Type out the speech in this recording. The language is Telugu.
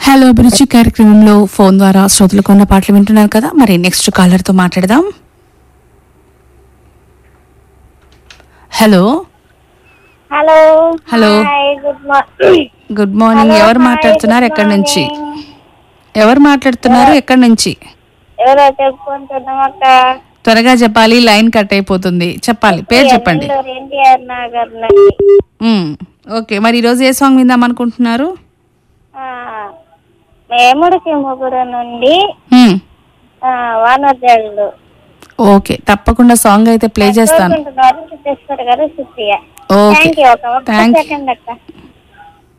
హలో అభిరుచి కార్యక్రమంలో ఫోన్ ద్వారా శ్రోతలు కొన్న పాటలు వింటున్నారు కదా మరి నెక్స్ట్ కాలర్ తో మాట్లాడదాం hello hello hello. Hi good morning good morning Hello, ఎవరు hi, మాట్లాడుతున్నారు good ఎక్కడి నుంచి morning. ఎవరు మాట్లాడుతున్నారు ఎక్కడి నుంచి ఎవరో చెప్పుకుంటున్నామక్క త్వరగా చెప్పాలి లైన్ కట్ అయిపోతుంది చెప్పాలి పేరు చెప్పండి నెల్లూరు ఎన్టీఆర్ నగర్ నుండి మ్మ్. ఓకే మరి ఈరోజు ఏ సాంగ్ విందాం అనుకుంటున్నారు ఆ, మేముడికి ముగ్గురు నుండి మ్మ్. ఆ, వానోద్యోగులు ఓకే తప్పకుండా సాంగ్ అయితే ప్లే చేస్తాను కోరుకుంటున్నారు సిద్ధేశ్వర్ గారు సుప్రియ ఓకే థ్యాంక్ యూ ఒక ఒక్క థ్యాంక్ సెకండ్ అక్క